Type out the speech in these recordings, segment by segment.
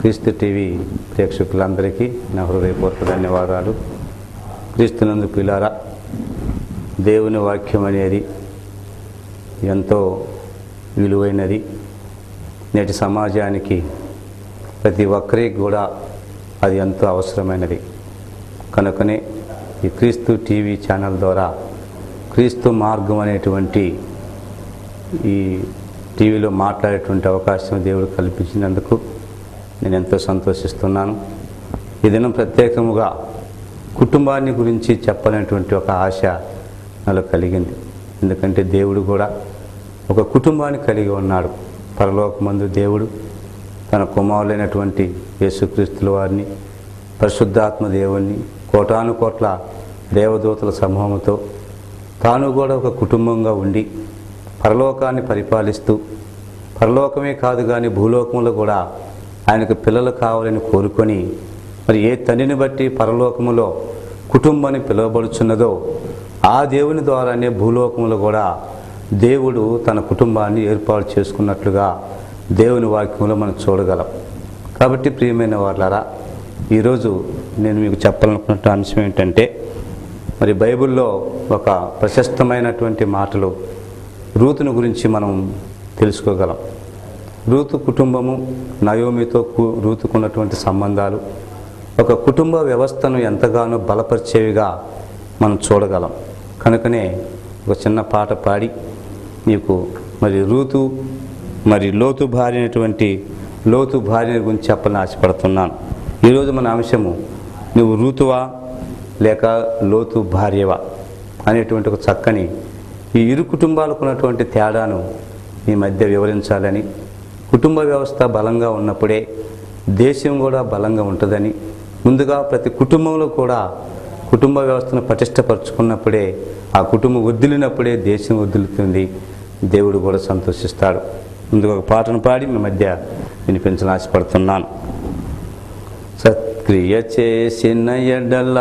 క్రీస్తు టీవీ ప్రేక్షకులందరికీ నా హృదయపూర్వక ధన్యవాదాలు క్రీస్తునందు పిల్లారా దేవుని వాక్యం అనేది ఎంతో విలువైనది నేటి సమాజానికి ప్రతి ఒక్కరికి కూడా అది ఎంతో అవసరమైనది కనుకనే ఈ క్రీస్తు టీవీ ఛానల్ ద్వారా క్రీస్తు మార్గం అనేటువంటి ఈ టీవీలో మాట్లాడేటువంటి అవకాశం దేవుడు కల్పించినందుకు నేను ఎంతో సంతోషిస్తున్నాను ఈ దినం ప్రత్యేకముగా కుటుంబాన్ని గురించి చెప్పాలనేటువంటి ఒక ఆశ నాలో కలిగింది ఎందుకంటే దేవుడు కూడా ఒక కుటుంబాన్ని కలిగి ఉన్నాడు పరలోకమందు దేవుడు తన కుమారులైనటువంటి యేసుక్రీస్తుల వారిని పరిశుద్ధాత్మ దేవుణ్ణి కోటాను కోట్ల దేవదూతల సమూహంతో తాను కూడా ఒక కుటుంబంగా ఉండి పరలోకాన్ని పరిపాలిస్తూ పరలోకమే కాదు కానీ భూలోకంలో కూడా ఆయనకు పిల్లలు కావాలని కోరుకొని మరి ఏ తండ్రిని బట్టి పరలోకములో కుటుంబాన్ని పిలువబడుచున్నదో ఆ దేవుని ద్వారానే భూలోకంలో కూడా దేవుడు తన కుటుంబాన్ని ఏర్పాటు చేసుకున్నట్లుగా దేవుని వాక్యంలో మనం చూడగలం కాబట్టి ప్రియమైన వాళ్ళారా ఈరోజు నేను మీకు చెప్పాలనుకున్న అంశం ఏంటంటే మరి బైబిల్లో ఒక ప్రశస్తమైనటువంటి మాటలు రూతును గురించి మనం తెలుసుకోగలం రూతు కుటుంబము నయోమితో కు- రూతుకున్నటువంటి సంబంధాలు ఒక కుటుంబ వ్యవస్థను ఎంతగానో బలపరిచేవిగా మనం చూడగలం కనుకనే ఒక చిన్న పాట పాడి మీకు మరి రూతు మరి లోతు భార్య అయినటువంటి లోతు భార్య గురించి చెప్పాలని ఆశపడుతున్నాను ఈరోజు మన అంశము నువ్వు రూతువా లేక లోతు భార్యవా అనేటువంటి ఒక చక్కని ఈ ఇరు కుటుంబాలకు ఉన్నటువంటి తేడాను ఈ మధ్య వివరించాలని కుటుంబ వ్యవస్థ బలంగా ఉన్నప్పుడే దేశం కూడా బలంగా ఉంటుందని ముందుగా ప్రతి కుటుంబంలో కూడా కుటుంబ వ్యవస్థను పటిష్టపరుచుకున్నప్పుడే ఆ కుటుంబం వదిలినప్పుడే దేశం వదులుతుంది దేవుడు కూడా సంతోషిస్తాడు ముందుగా ఒక పాటను పాడి మీ మధ్య వినిపించాలని ఆశపడుతున్నాను సత్క్రియ చేసిన ఎడల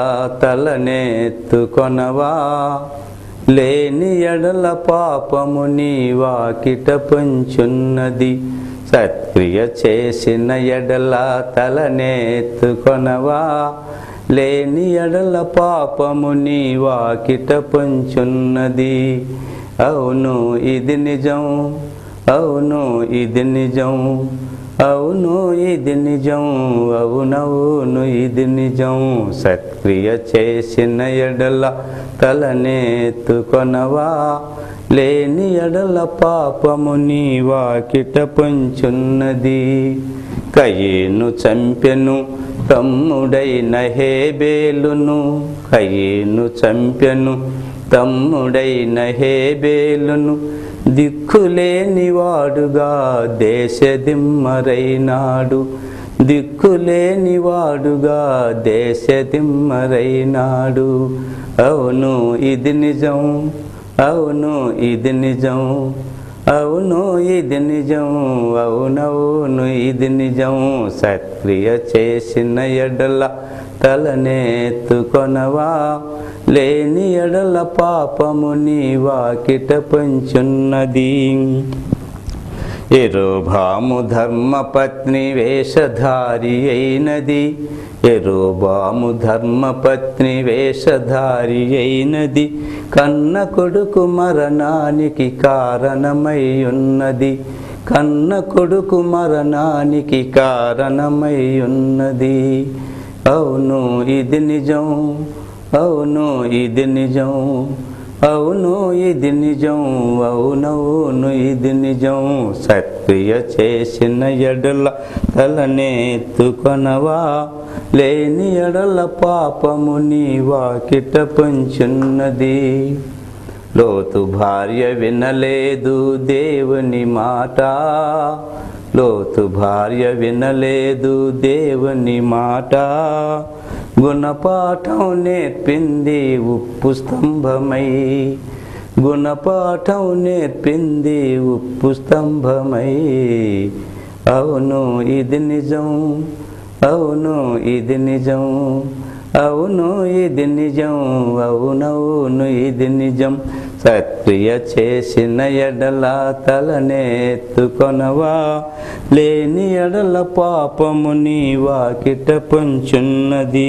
తలనెత్తుకొనవా లేని ఎడల పాపము నీ వాకిట పంచున్నది సత్క్రియ చేసిన ఎడల తలనెత్తుకొనవా లేని ఎడల పాపము నీ వాకిట పంచున్నది అవును ఇది నిజం అవును ఇది నిజం అవును ఇది నిజం అవునవును ఇది నిజం సత్క్రియ చేసిన ఎడల తలనెత్తుకొనవా లేని ఎడల పాపము నీ వాకిట పంచున్నది కయ్యేను చంపెను తమ్ముడైన హేబేలును కయ్యేను చంపెను తమ్ముడైన హేబేలును దిక్కులేని వాడుగా దేశదిమ్మరైనాడు దిక్కులేని వాడుగా దేశదిమ్మరైనాడు అవును ఇది నిజం అవును ఇది నిజం అవును ఇది నిజం అవునవును ఇది నిజం సక్రియ చేసిన ఎడల తలనెత్తుకొనవా లేని ఎడల పాపము నీ వాకిట పంచున్నది ఎరోభాము ధర్మపత్ని వేషధారి అయినది ఎరోబాము ధర్మపత్ని వేషధారి అయినది కన్న కొడుకు మరణానికి కారణమై ఉన్నది కన్న కొడుకు మరణానికి కారణమై ఉన్నది అవును ఇది నిజం అవును ఇది నిజం అవును ఇది నిజం అవునవును ఇది నిజం సక్రియ చేసిన ఎడల తలనెత్తుకొనవా లేని ఎడల పాపము నీ వాకిట పంచున్నది లోతు భార్య వినలేదు దేవుని మాట లోతు భార్య వినలేదు దేవుని మాట గుణపాఠం నేర్పింది ఉప్పు స్తంభమై గుణపాఠం నేర్పింది ఉప్పు స్తంభమై అవును ఇది నిజం అవును ఇది నిజం అవును ఇది నిజం అవునవును ఇది నిజం సత్క్రియ చేసిన ఎడల తలనెత్తుకొనవా లేని ఎడల పాపము నీ వాకిట పొంచున్నది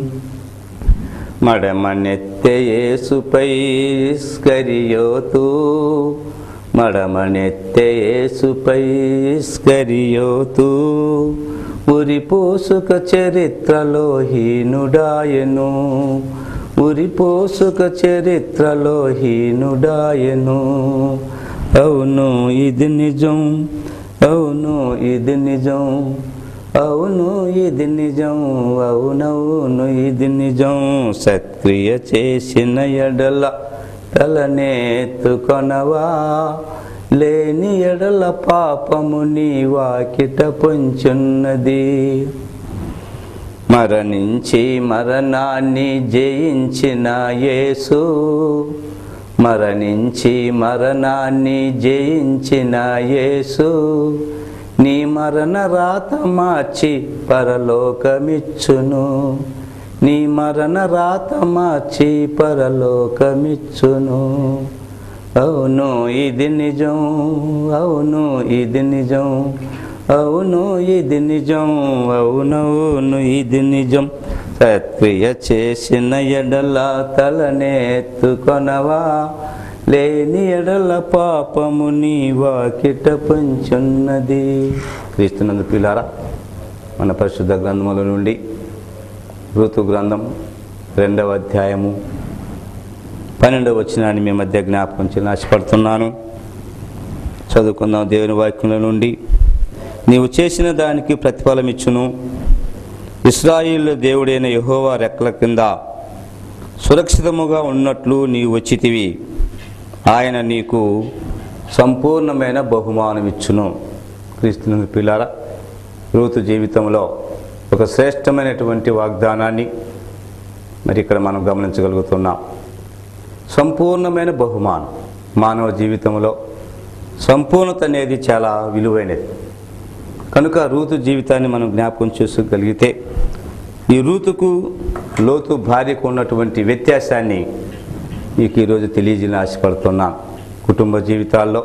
మడమనెత్తె యేసుపై స్కరియోతు మడమనెత్తె యేసుపై స్కరియోతు ఉరిపోసుక చరిత్రలో హీనుడాయను ఉరిపోసుక చరిత్రలో హీనుడాయను అవును ఇది నిజం అవును ఇది నిజం అవును ఇది నిజం అవునవును ఇది నిజం సత్క్రియ చేసిన ఎడల తలనెత్తుకొనవా లేని ఎడల పాపము నీ వాకిట పొంచున్నది మరణించి మరణాన్ని జయించిన యేసు మరణించి మరణాన్ని జయించిన యేసు నీ మరణ రాత మార్చి పరలోకమిచ్చును నీ మరణ రాత మార్చి పరలోకమిచ్చును అవును ఇది నిజం అవును ఇది నిజం అవును ఇది నిజం అవునవును ఇది నిజం సత్క్రియ చేసిన ఎడల తలనెత్తుకొనవా లేని ఎడల పాపము నీ వాకిట పంచున్నది క్రీస్తునందు పిల్లారా మన పరిశుద్ధ గ్రంథముల నుండి ఋతు గ్రంథం రెండవ అధ్యాయము పన్నెండవ వచ్చినాన్ని మీ మధ్య జ్ఞాపకం చేయాలని ఆశపడుతున్నాను చదువుకుందాం దేవుని వాక్యముల నుండి నీవు చేసిన దానికి ప్రతిఫలం ఇచ్చును ఇస్రాయిల్ దేవుడైన యెహోవా రెక్కల కింద సురక్షితముగా ఉన్నట్లు నీవు వచ్చితివి ఆయన నీకు సంపూర్ణమైన బహుమానం ఇచ్చును క్రీస్తుని పిల్లారా రూతు జీవితంలో ఒక శ్రేష్టమైనటువంటి వాగ్దానాన్ని మరి ఇక్కడ మనం గమనించగలుగుతున్నాం సంపూర్ణమైన బహుమానం మానవ జీవితంలో సంపూర్ణత అనేది చాలా విలువైనది కనుక రూతు జీవితాన్ని మనం జ్ఞాపకం చేసుకోగలిగితే ఈ రూతుకు లోతు భార్యకు ఉన్నటువంటి వ్యత్యాసాన్ని మీకు ఈరోజు తెలియజేయాలని ఆశపడుతున్నాను కుటుంబ జీవితాల్లో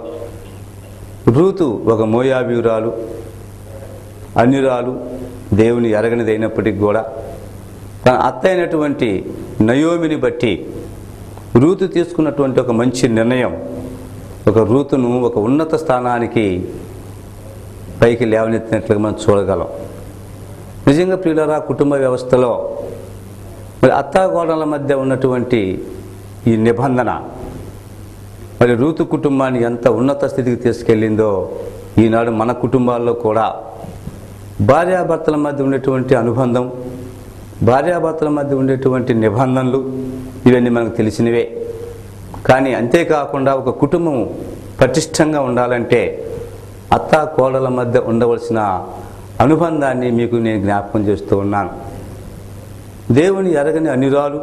రూతు ఒక మోయాబీరాలు అన్యురాలు దేవుని ఎరగనిదైనప్పటికీ కూడా తన అత్త అయినటువంటి నయోమిని బట్టి రూతు తీసుకున్నటువంటి ఒక మంచి నిర్ణయం ఒక రూతును ఒక ఉన్నత స్థానానికి పైకి లేవనెత్తినట్లుగా మనం చూడగలం నిజంగా ప్రియులరా కుటుంబ వ్యవస్థలో మరి అత్తాగోడల మధ్య ఉన్నటువంటి ఈ నిబంధన మరి రూతు కుటుంబాన్ని ఎంత ఉన్నత స్థితికి తీసుకెళ్ళిందో ఈనాడు మన కుటుంబాల్లో కూడా భార్యాభర్తల మధ్య ఉండేటువంటి అనుబంధం భార్యాభర్తల మధ్య ఉండేటువంటి నిబంధనలు ఇవన్నీ మనకు తెలిసినవే కానీ అంతేకాకుండా ఒక కుటుంబం పటిష్టంగా ఉండాలంటే అత్తా కోడల మధ్య ఉండవలసిన అనుబంధాన్ని మీకు నేను జ్ఞాపకం చేస్తూ ఉన్నాను దేవుని ఎరగని అనిరాలు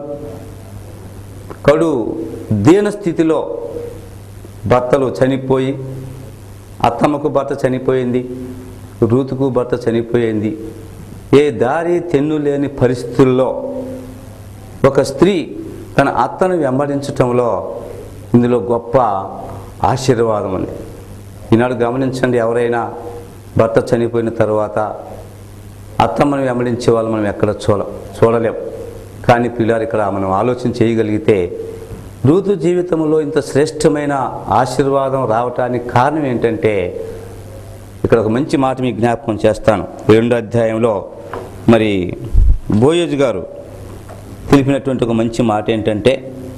కడు దీన స్థితిలో భర్తలు చనిపోయి అత్తమ్మకు భర్త చనిపోయింది రూతుకు భర్త చనిపోయింది ఏ దారి తెన్ను లేని పరిస్థితుల్లో ఒక స్త్రీ తన అత్తను వెంబడించటంలో ఇందులో గొప్ప ఆశీర్వాదం ఉంది ఈనాడు గమనించండి ఎవరైనా భర్త చనిపోయిన తర్వాత అత్తమ్మను వెంబడించే వాళ్ళు మనం ఎక్కడ చూడ చూడలేం కానీ పిల్లలు ఇక్కడ మనం ఆలోచన చేయగలిగితే రూతు జీవితంలో ఇంత శ్రేష్టమైన ఆశీర్వాదం రావటానికి కారణం ఏంటంటే ఇక్కడ ఒక మంచి మాట మీకు జ్ఞాపకం చేస్తాను రెండో అధ్యాయంలో మరి బోయజ్ గారు తెలిపినటువంటి ఒక మంచి మాట ఏంటంటే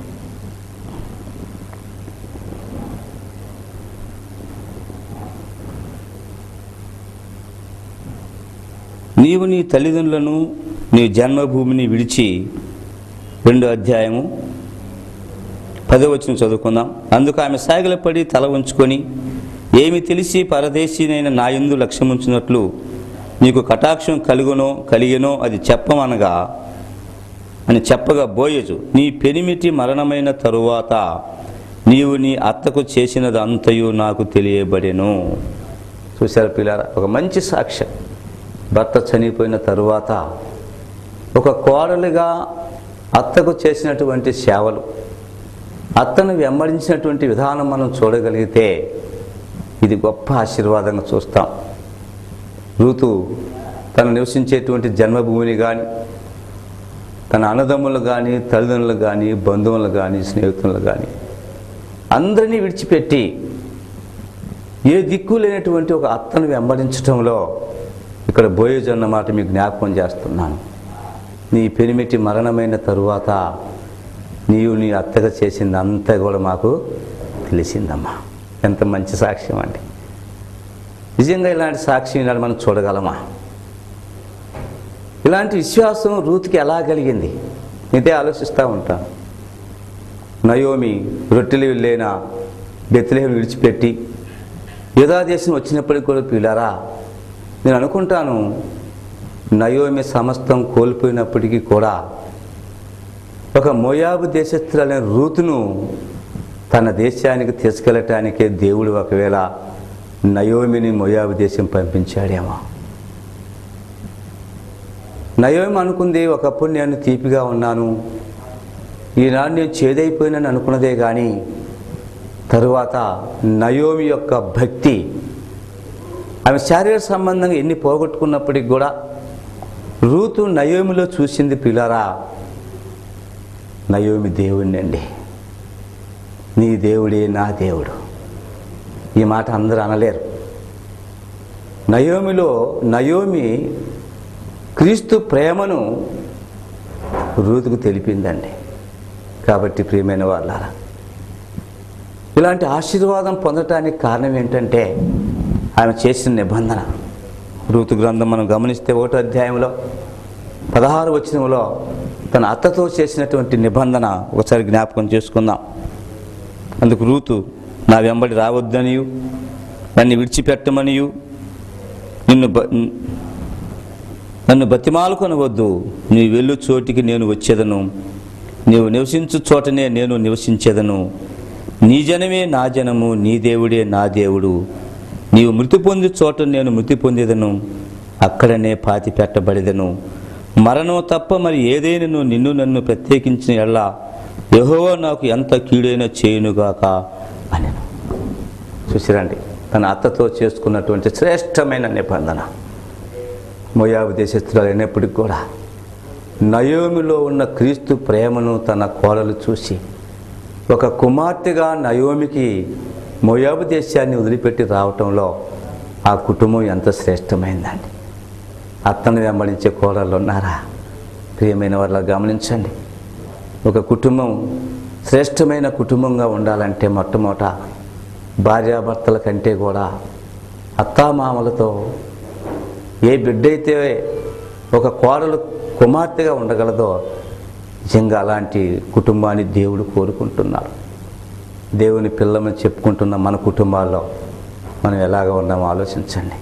నీవు నీ తల్లిదండ్రులను నీ జన్మభూమిని విడిచి రెండో అధ్యాయము పదవచనం చదువుకుందాం అందుకు ఆమె సాగిలపడి తల ఉంచుకొని ఏమి తెలిసి పరదేశీనైన నా యందు లక్ష్యముంచినట్లు నీకు కటాక్షం కలుగునో కలిగనో అది చెప్పమనగా అని చెప్పగా బోయజు నీ పెనిమిటి మరణమైన తరువాత నీవు నీ అత్తకు చేసినది అంతయు నాకు తెలియబడెను చూశారు పిల్లారా ఒక మంచి సాక్ష్యం భర్త చనిపోయిన తరువాత ఒక కోడలుగా అత్తకు చేసినటువంటి సేవలు అత్తను వెంబడించినటువంటి విధానం మనం చూడగలిగితే ఇది గొప్ప ఆశీర్వాదంగా చూస్తాం రూతు తను నివసించేటువంటి జన్మభూమిని కానీ తన అన్నదమ్ములు కానీ తల్లిదండ్రులు కానీ బంధువులు కానీ స్నేహితులు కానీ అందరినీ విడిచిపెట్టి ఏ దిక్కు లేనటువంటి ఒక అత్తను వెంబడించడంలో ఇక్కడ బోయేజ్ అన్న మాట మీకు జ్ఞాపకం చేస్తున్నాను నీ పెనిమిటి మరణమైన తరువాత నీవు నీ అత్తగా చేసింది అంతా కూడా మాకు తెలిసిందమ్మా ఎంత మంచి సాక్ష్యం అండి నిజంగా ఇలాంటి సాక్ష్యం ఇలాంటి మనం చూడగలమా ఇలాంటి విశ్వాసం రూత్కి ఎలా కలిగింది ఇదే ఆలోచిస్తూ ఉంటాను నయోమి రొట్టెలు వెళ్ళైన బెత్తిలేహం విడిచిపెట్టి యూదాదేశం వచ్చినప్పటికి కూడా పిల్లారా నేను అనుకుంటాను నయోమి సమస్తం కోల్పోయినప్పటికీ కూడా ఒక మోయాబు దేశస్థులైన రూతును తన దేశానికి తీసుకెళ్ళటానికే దేవుడు ఒకవేళ నయోమిని మోయాబు దేశం పంపించాడేమో నయోమి అనుకుంది ఒకప్పుడు నేను తీపిగా ఉన్నాను ఈనాడు నేను చేదైపోయినని అనుకున్నదే కానీ తరువాత నయోమి యొక్క భక్తి ఆమె శారీరక సంబంధంగా ఎన్ని పోగొట్టుకున్నప్పటికి కూడా రూతు నయోమిలో చూసింది పిల్లరా నయోమి దేవుణ్ణండి నీ దేవుడే నా దేవుడు ఈ మాట అందరూ అనలేరు నయోమిలో నయోమి క్రీస్తు ప్రేమను రూతుకు తెలిపిందండి కాబట్టి ప్రియమైన వాళ్ళారా ఇలాంటి ఆశీర్వాదం పొందటానికి కారణం ఏంటంటే ఆమె చేసిన నిబంధన రూతు గ్రంథం మనం గమనిస్తే ఒకటో అధ్యాయంలో పదహారు వచనంలో తన అత్తతో చేసినటువంటి నిబంధన ఒకసారి జ్ఞాపకం చేసుకుందాం అందుకు రూతు నా వెంబడి రావద్దనియు నన్ను విడిచిపెట్టమనియు నిన్ను బ- నన్ను బతిమాలుకొనవద్దు నీవు వెళ్ళు చోటికి నేను వచ్చేదను నీవు నివసించు చోటనే నేను నివసించేదను నీ జనమే నా జనము నీ దేవుడే నా దేవుడు నీవు మృతి పొంది చోట నేను మృతి పొందేదను అక్కడనే పాతి పెట్టబడేదను మరణం తప్ప మరి ఏదైనా నిన్ను నన్ను ప్రత్యేకించిన ఎళ్ళ యెహోవా నాకు ఎంత కీడైనా చేయునుగాక అని చూసిరండి తన అత్తతో చేసుకున్నటువంటి శ్రేష్టమైన నిబంధన మోయాబు దేశస్తురాలు అయినప్పటికి కూడా నయోమిలో ఉన్న క్రీస్తు ప్రేమను తన కోడలు చూసి ఒక కుమార్తెగా నయోమికి మోయాబు దేశాన్ని వదిలిపెట్టి రావటంలో ఆ కుటుంబం ఎంత శ్రేష్టమైందండి అత్తను వెంబడించే కోడళ్ళు ఉన్నారా ప్రియమైన వాళ్ళ గమనించండి ఒక కుటుంబం శ్రేష్టమైన కుటుంబంగా ఉండాలంటే మొట్టమొదట భార్యాభర్తల కంటే కూడా అత్తామామలతో ఏ బిడ్డ అయితే ఒక కోడలు కుమార్తెగా ఉండగలదో నిజంగా అలాంటి కుటుంబాన్ని దేవుడు కోరుకుంటున్నాడు దేవుని పిల్లమని చెప్పుకుంటున్న మన కుటుంబాల్లో మనం ఎలాగ ఉన్నామో ఆలోచించండి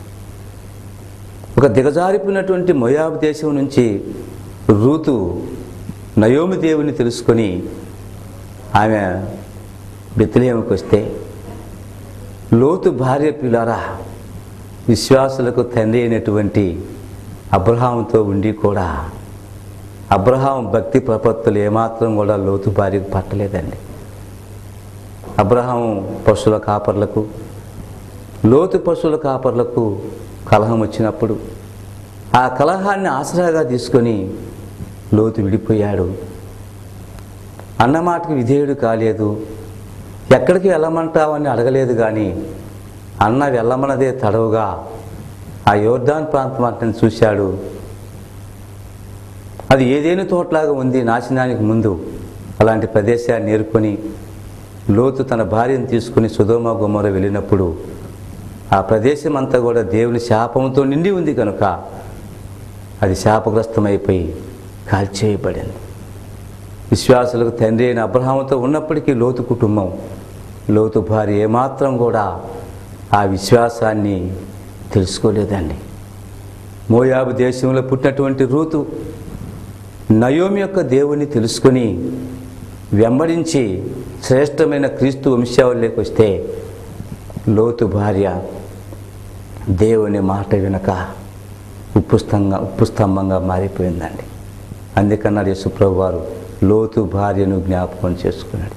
ఒక దిగజారిపోయినటువంటి మొయాబు దేశం నుంచి రూతు నయోమి దేవుని తెలుసుకొని ఆమె బెత్తిలేముకి వస్తే లోతు భార్య పిల్లారా విశ్వాసులకు తండ్రి అయినటువంటి అబ్రహాంతో ఉండి కూడా అబ్రహాం భక్తి ప్రపత్తులు ఏమాత్రం కూడా లోతు భార్యకు పట్టలేదండి అబ్రహాం పశువుల కాపర్లకు లోతు పశువుల కాపర్లకు కలహం వచ్చినప్పుడు ఆ కలహాన్ని ఆసరాగా తీసుకొని లోతు విడిపోయాడు అన్నమాటకి విధేయుడు కాలేదు ఎక్కడికి వెళ్ళమంటావని అడగలేదు కానీ అన్న వెళ్ళమన్నదే తడవుగా ఆ యోర్దాన్ ప్రాంతం అతను చూశాడు అది ఏదేని తోటలాగా ఉంది నాశనానికి ముందు అలాంటి ప్రదేశాన్ని నేర్కొని లోతు తన భార్యను తీసుకుని సుధోమ గుమ్మర వెళ్ళినప్పుడు ఆ ప్రదేశం అంతా కూడా దేవుని శాపంతో నిండి ఉంది కనుక అది శాపగ్రస్తమైపోయి కాల్చేయబడింది విశ్వాసులకు తండ్రి అయిన అబ్రహాముతో ఉన్నప్పటికీ లోతు కుటుంబం లోతు భార్య ఏమాత్రం కూడా ఆ విశ్వాసాన్ని తెలుసుకోలేదండి మోయాబు దేశంలో పుట్టినటువంటి రూతు నయోమి యొక్క దేవుని తెలుసుకొని వెంబడించి శ్రేష్టమైన క్రీస్తు వంశావళిలోకి వస్తే లోతు భార్య దేవుని మాట వినక ఉప్పు స్తంభంగా ఉప్పు స్తంభంగా మారిపోయిందండి అందుకన్నారు యేసుప్రభు వారు లోతు భార్యను జ్ఞాపకం చేసుకున్నాడు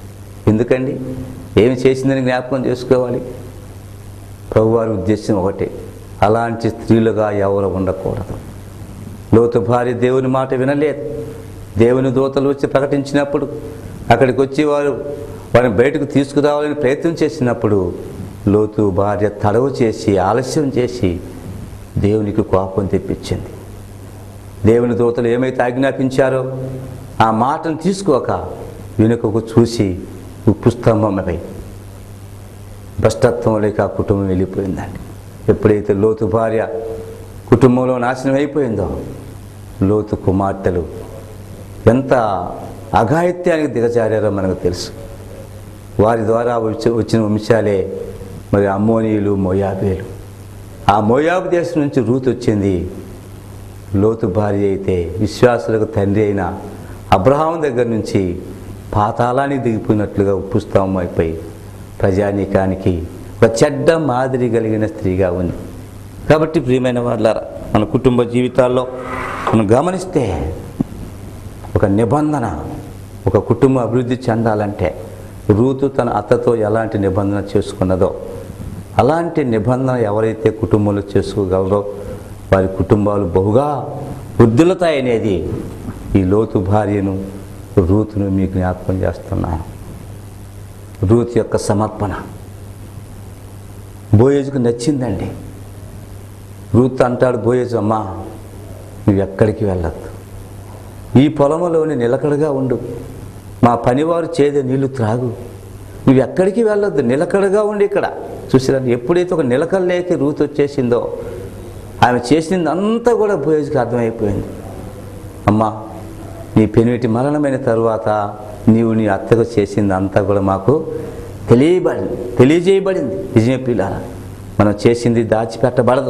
ఎందుకండి ఏమి చేసిందని జ్ఞాపకం చేసుకోవాలి ప్రభువారి ఉద్దేశం ఒకటే అలాంటి స్త్రీలుగా ఎవరు ఉండకూడదు లోతు భార్య దేవుని మాట వినలేదు దేవుని దూతలు వచ్చి ప్రకటించినప్పుడు అక్కడికి వచ్చి వారు వారిని బయటకు తీసుకురావాలని ప్రయత్నం చేసినప్పుడు లోతు భార్య తడవు చేసి ఆలస్యం చేసి దేవునికి కోపం తెప్పించింది దేవుని దూతలు ఏమైతే ఆజ్ఞాపించారో ఆ మాటను తీసుకోక వెనుకకు చూసి ఉప్పు స్తంభంపై భ్రష్టత్వంలోకి ఆ కుటుంబం వెళ్ళిపోయిందండి ఎప్పుడైతే లోతు భార్య కుటుంబంలో నాశనం అయిపోయిందో లోతు కుమార్తెలు ఎంత అఘాయిత్యానికి దిగజారారో మనకు తెలుసు వారి ద్వారా వచ్చి వచ్చిన వంశాలే మరి అమ్మోనీయులు మోయాబేలు ఆ మోయాబు దేశం నుంచి రూత్ వచ్చింది లోతు భార్య అయితే విశ్వాసులకు తండ్రి అయిన అబ్రహాం దగ్గర నుంచి పాతాళానికి దిగిపోయినట్లుగా ఉప్పుస్తాం అయిపోయి ప్రజానీకానికి ఒక చెడ్డ మాదిరి కలిగిన స్త్రీగా ఉంది కాబట్టి ప్రియమైన వాళ్ళ మన కుటుంబ జీవితాల్లో మనం గమనిస్తే ఒక నిబంధన ఒక కుటుంబం అభివృద్ధి చెందాలంటే రూతు తన అత్తతో ఎలాంటి నిబంధన చేసుకున్నదో అలాంటి నిబంధన ఎవరైతే కుటుంబంలో చేసుకోగలరో వారి కుటుంబాలు బహుగా వృద్ధులతాయనేది ఈ లోతు భార్యను రూతును మీకు జ్ఞాపకం చేస్తున్నాను రూత్ యొక్క సమర్పణ బోయేజుకు నచ్చిందండి రూత్ అంటాడు బోయేజు అమ్మా నువ్వు ఎక్కడికి వెళ్ళొద్దు ఈ పొలంలోని నిలకడగా ఉండు మా పనివారు చేదే నీళ్లు త్రాగు నువ్వు ఎక్కడికి వెళ్ళొద్దు నిలకడగా ఉండి ఇక్కడ చూసిరా ఎప్పుడైతే ఒక నిలకడ లేక రూత్ వచ్చేసిందో ఆమె చేసింది అంతా కూడా బోయేజుకి అర్థమైపోయింది అమ్మా నీ పెనిమిటి మరణమైన తరువాత నీవు నీ అత్తకు చేసింది అంతా కూడా మాకు తెలియబడింది తెలియజేయబడింది నిజమే పిల్లారా మనం చేసింది దాచిపెట్టబడదు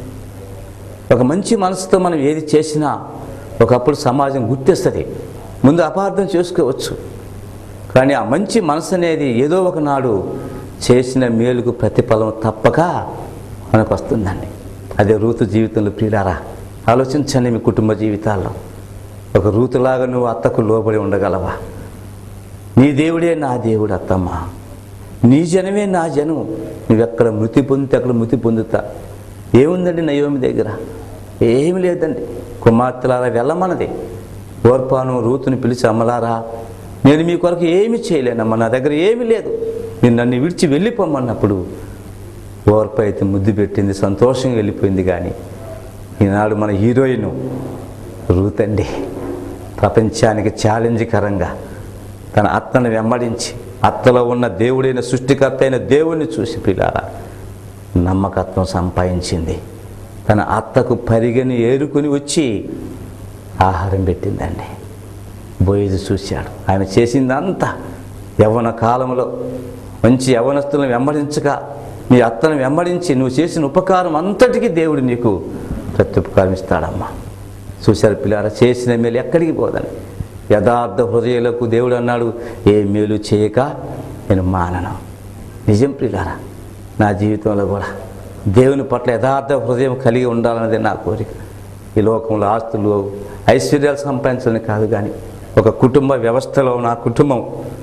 ఒక మంచి మనసుతో మనం ఏది చేసినా ఒకప్పుడు సమాజం గుర్తిస్తుంది ముందు అపార్థం చేసుకోవచ్చు కానీ ఆ మంచి మనసు అనేది ఏదో ఒకనాడు చేసిన మేలుకు ప్రతిఫలం తప్పక మనకు వస్తుందండి అదే రూతు జీవితంలో ప్రియులారా ఆలోచించండి మీ కుటుంబ జీవితాల్లో ఒక రూతులాగా నువ్వు అత్తకు లోబడి ఉండగలవా నీ దేవుడే నా దేవుడు అత్తమ్మ నీ జనమే నా జనం నువ్వెక్కడ మృతి పొందితే అక్కడ మృతి పొందుతా ఏముందండి నయోమి దగ్గర ఏమి లేదండి కుమార్తెలారా వెళ్ళమన్నది ఓర్పాను రూతుని పిలిచి అమ్మలారా నేను మీ కొరకు ఏమి చేయలేనమ్మా నా దగ్గర ఏమీ లేదు నేను నన్ను విడిచి వెళ్ళిపోమన్నప్పుడు ఓర్ప అయితే ముద్దు పెట్టింది సంతోషంగా వెళ్ళిపోయింది కానీ ఈనాడు మన హీరోయిన్ రూత్ అండి ప్రపంచానికి ఛాలెంజ్కరంగా తన అత్తను వెంబడించి అత్తలో ఉన్న దేవుడైన సృష్టికర్త అయిన దేవుణ్ణి చూసి పిల్లారా నమ్మకత్వం సంపాదించింది తన అత్తకు పరిగని ఏరుకుని వచ్చి ఆహారం పెట్టిందండి బోయేది చూశాడు ఆయన చేసిందంతా యవ్వన కాలంలో మంచి యవ్వనస్తులను వెంబడించగా నీ అత్తను వెంబడించి నువ్వు చేసిన ఉపకారం అంతటికీ దేవుడు నీకు ప్రత్యుపకారం ఇస్తాడమ్మా చూశారు పిల్లారా చేసిన మేలు ఎక్కడికి పోదని యథార్థ హృదయాలకు దేవుడు అన్నాడు ఏ మేలు చేయక నేను మానను నిజం పిల్లారా నా జీవితంలో కూడా దేవుని పట్ల యథార్థ హృదయం కలిగి ఉండాలన్నది నా కోరిక ఈ లోకంలో ఆస్తులు ఐశ్వర్యాలు సంపాదించాలని కాదు కానీ ఒక కుటుంబ వ్యవస్థలో నా కుటుంబం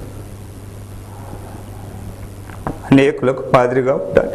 అనేకులకు మాదిరిగా ఉండాలి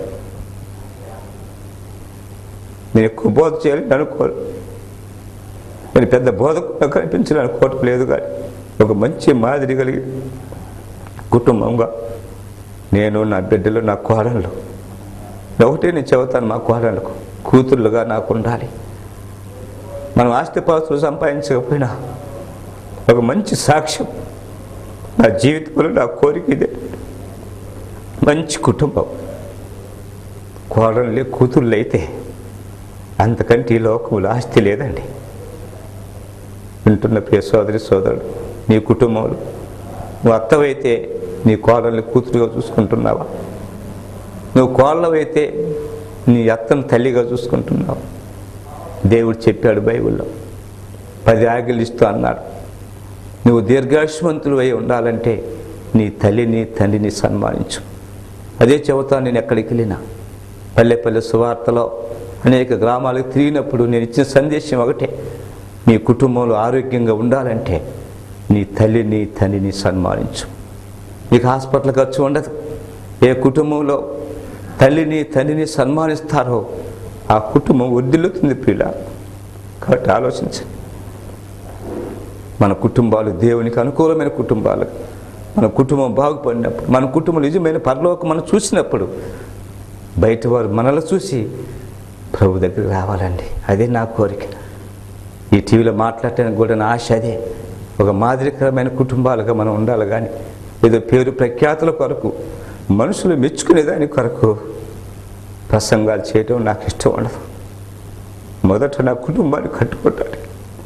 నేను ఎక్కువ బోధ చేయాలని అనుకోను నేను పెద్ద బోధకుగా కనిపించాలని అనుకోవటం లేదు కానీ ఒక మంచి మాదిరి కలిగి కుటుంబంగా నేను నా బిడ్డలు నా కోడళ్ళు ఒకటే నేను చెబుతాను మా కోడళ్ళకు కూతుర్లుగా నాకు ఉండాలి మనం ఆస్తిపాస్తులు సంపాదించకపోయినా ఒక మంచి సాక్ష్యం నా జీవితంలో నా కోరిక ఇదే మంచి కుటుంబం కోడళ్ళే కూతుర్లు అయితే అంతకంటే ఈ లోకంలో ఆస్తి లేదండి వింటున్న ప్రియ సోదరి సోదరుడు నీ కుటుంబంలో నువ్వు అత్తవైతే నీ కోడల్ని కూతురుగా చూసుకుంటున్నావా నువ్వు కోళ్ళవైతే నీ అత్తను తల్లిగా చూసుకుంటున్నావు దేవుడు చెప్పాడు బైబిల్లో పది ఆగిలు ఇస్తూ అన్నాడు నువ్వు దీర్ఘాయుష్మంతులు అయి ఉండాలంటే నీ తల్లిని తండ్రిని సన్మానించు అదే చెబుతాను నేను ఎక్కడికి వెళ్ళినా పల్లె పల్లె సువార్తలో అనేక గ్రామాలకు తిరిగినప్పుడు నేను ఇచ్చిన సందేశం ఒకటే నీ కుటుంబంలో ఆరోగ్యంగా ఉండాలంటే నీ తల్లిని తండ్రిని సన్మానించు మీకు హాస్పిటల్ ఖర్చు ఉండదు ఏ కుటుంబంలో తల్లిని తండ్రిని సన్మానిస్తారో ఆ కుటుంబం వృద్ధిల్లుతుంది ప్రియుల కాబట్టి ఆలోచించండి మన కుటుంబాలు దేవునికి అనుకూలమైన కుటుంబాలు మన కుటుంబం బాగుపడినప్పుడు మన కుటుంబం నిజమైన పరలోకం మనం చూసినప్పుడు బయట వారు మనల్ని చూసి ప్రభు దగ్గరికి రావాలండి అదే నా కోరిక ఈ టీవీలో మాట్లాడటానికి కూడా నా ఆశ అదే ఒక మాదిరికరమైన కుటుంబాలుగా మనం ఉండాలి కానీ ఏదో పేరు ప్రఖ్యాతుల కొరకు మనుషులు మెచ్చుకునే దాని కొరకు ప్రసంగాలు చేయడం నాకు ఇష్టం ఉండదు మొదట నా కుటుంబాన్ని కట్టుకోవటానికి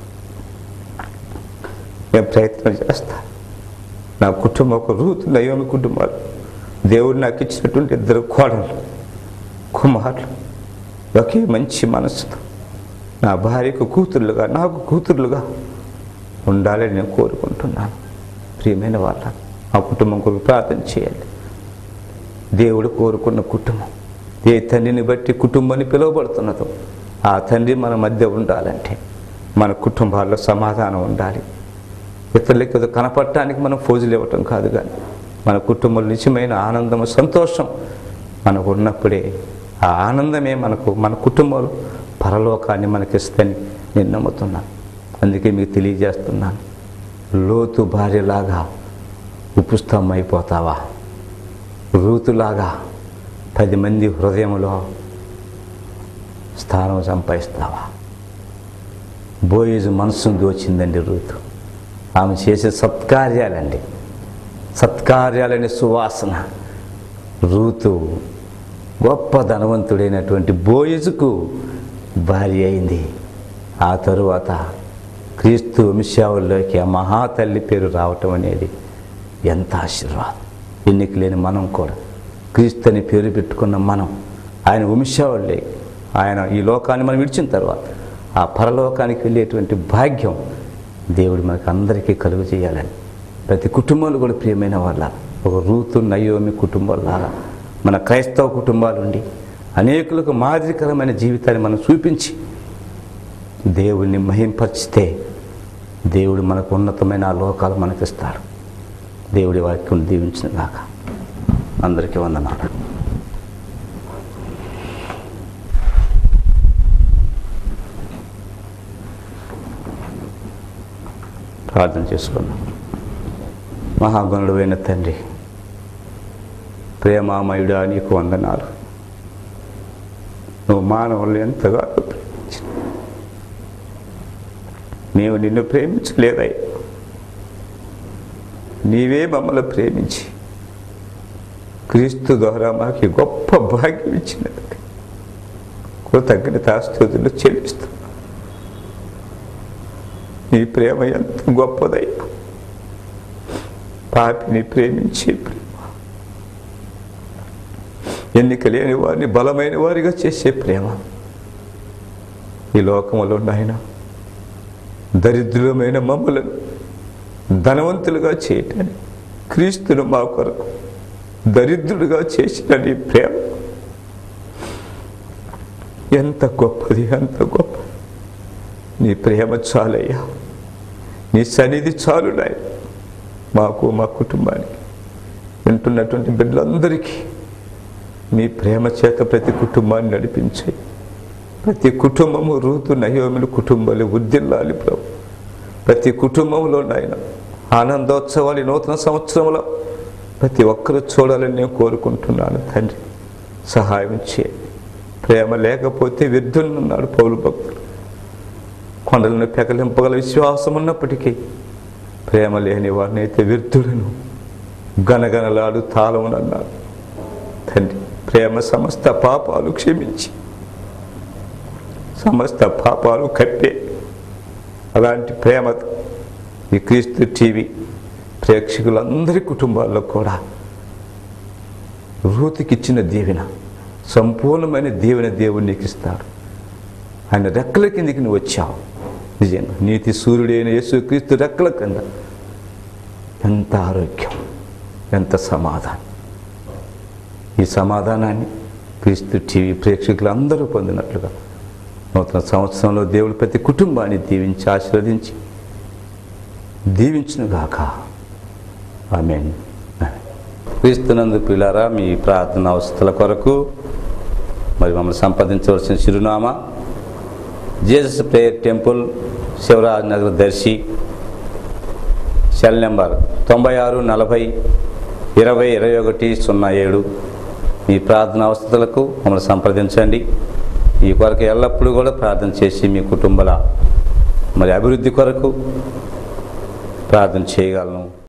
నేను ప్రయత్నం చేస్తాను నా కుటుంబం ఒక రూతు నయోమి కుటుంబాలు దేవుడు నాకు ఇచ్చినటువంటి ఇద్దరు కోడలు కుమారులు ఒకే మంచి మనసుతో నా భార్యకు కూతుర్లుగా నాకు కూతుర్లుగా ఉండాలని నేను కోరుకుంటున్నాను ప్రియమైన వాళ్ళ ఆ కుటుంబం కొరకు ప్రార్థన చేయాలి దేవుడు కోరుకున్న కుటుంబం ఏ తండ్రిని బట్టి కుటుంబాన్ని పిలువబడుతున్నదో ఆ తండ్రి మన మధ్య ఉండాలంటే మన కుటుంబాల్లో సమాధానం ఉండాలి ఇతరులకి ఏదో కనపడటానికి మనం ఫోజులు ఇవ్వటం కాదు కానీ మన కుటుంబంలో నిజమైన ఆనందము సంతోషం మనకు ఉన్నప్పుడే ఆ ఆనందమే మనకు మన కుటుంబంలో పరలోకాన్ని మనకిస్తని నేను నమ్ముతున్నాను అందుకే మీకు తెలియజేస్తున్నాను లోతు భార్యలాగా ఉపస్థం అయిపోతావా రూతులాగా పది మంది హృదయంలో స్థానం సంపాదిస్తావా బోయేజు మనసును దోచిందండి రూతు ఆమె చేసే సత్కార్యాలండి సత్కార్యాలనే సువాసన రూతు గొప్ప ధనవంతుడైనటువంటి బోయజుకు భార్య అయింది ఆ తరువాత క్రీస్తు వంశావుల్లోకి ఆ మహాతల్లి పేరు రావటం అనేది ఎంత ఆశీర్వాదం ఎన్నిక లేని మనం కూడా క్రీస్తు అని పేరు పెట్టుకున్న మనం ఆయన వంశావళి ఆయన ఈ లోకాన్ని మనం విడిచిన తర్వాత ఆ పరలోకానికి వెళ్ళేటువంటి భాగ్యం దేవుడు మనకు అందరికీ కలుగు చేయాలని ప్రతి కుటుంబాలు కూడా ప్రియమైన వాళ్ళ ఒక రూతు నయోమి కుటుంబాలాగా మన క్రైస్తవ కుటుంబాలు ఉండి అనేకులకు మాదిరికరమైన జీవితాన్ని మనం చూపించి దేవుడిని మహింపరిచితే దేవుడు మనకు ఉన్నతమైన ఆ లోకాలు మనకిస్తాడు దేవుడి వాక్యం దీవించిన గాక అందరికీ వందనాలు ప్రార్థన చేసుకుందాం మహాగణుడైన తండ్రి ప్రేమామయుడా నీకు వందనాలు నువ్వు మానవుల్ని ఎంతగా ప్రేమించిన మేము నిన్ను ప్రేమించలేదయ్యా నీవే మమ్మల్ని ప్రేమించి క్రీస్తు ద్వారా మాకు ఈ గొప్ప భాగ్యం ఇచ్చినది కృతజ్ఞతాస్తుతులు చెల్లిస్తూ నీ ప్రేమ ఎంత గొప్పదయ్యా పాపిని ప్రేమించే ప్రేమ ఎన్నిక లేని వారిని బలమైన వారిగా చేసే ప్రేమ ఈ లోకంలో నాయన దరిద్రమైన మమ్మలను ధనవంతులుగా చేయటాన్ని క్రీస్తును మా కొరకు దరిద్రుడుగా చేసిన నీ ప్రేమ ఎంత గొప్పది ఎంత గొప్ప నీ ప్రేమ చాలయ్యా నీ సన్నిధి చాలు నాయ మాకు మా కుటుంబానికి వింటున్నటువంటి బిడ్డలందరికీ మీ ప్రేమ చేత ప్రతి కుటుంబాన్ని నడిపించాయి ప్రతి కుటుంబము రూతు నయోముల కుటుంబాలు ఉద్దిల్లాలి ప్రభు ప్రతి కుటుంబంలో నాయన ఆనందోత్సవాలు ఈ నూతన సంవత్సరంలో ప్రతి ఒక్కరూ చూడాలని నేను కోరుకుంటున్నాను తండ్రి సహాయం చేయండి ప్రేమ లేకపోతే వ్యర్థులున్నాడు పౌరు భక్తులు కొండలను పెకలింపగల విశ్వాసం ఉన్నప్పటికీ ప్రేమ లేని వారిని అయితే వ్యర్థులను గనగనలాడు తాళమునన్నాడు తండ్రి ప్రేమ సమస్త పాపాలు క్షమించి సమస్త పాపాలు కప్పే అలాంటి ప్రేమతో ఈ క్రీస్తు టీవీ ప్రేక్షకులందరి కుటుంబాల్లో కూడా రూతికిచ్చిన దీవెన సంపూర్ణమైన దీవెన దేవుడు నీకు ఇస్తాడు ఆయన రెక్కల కిందికి నువ్వు వచ్చావు నిజంగా నీతి సూర్యుడైన యేసుక్రీస్తు రెక్కల కింద ఎంత ఆరోగ్యం ఎంత సమాధానం ఈ సమాధానాన్ని క్రీస్తు టీవీ ప్రేక్షకులు అందరూ పొందినట్లుగా నూతన సంవత్సరంలో దేవుడు ప్రతి కుటుంబాన్ని దీవించి ఆశీర్వదించి దీవించునుగాక ఆమెన్ క్రీస్తునందు పిల్లారా మీ ప్రార్థన అవసరాల కొరకు మరి మమ్మల్ని సంప్రదించవలసిన చిరునామా Jesus prayer temple Shivraj Nagar Darsi cell number తొంభై ఆరు నలభై ఇరవై ఇరవై ఒకటి సున్నా ఏడు మీ ప్రార్థన అవసరాలకు మమ్మల్ని సంప్రదించండి ఈ కొరకు ఎల్లప్పుడూ కూడా ప్రార్థన చేసి మీ కుటుంబాల మరి అభివృద్ధి కొరకు ప్రార్థన చేయగలను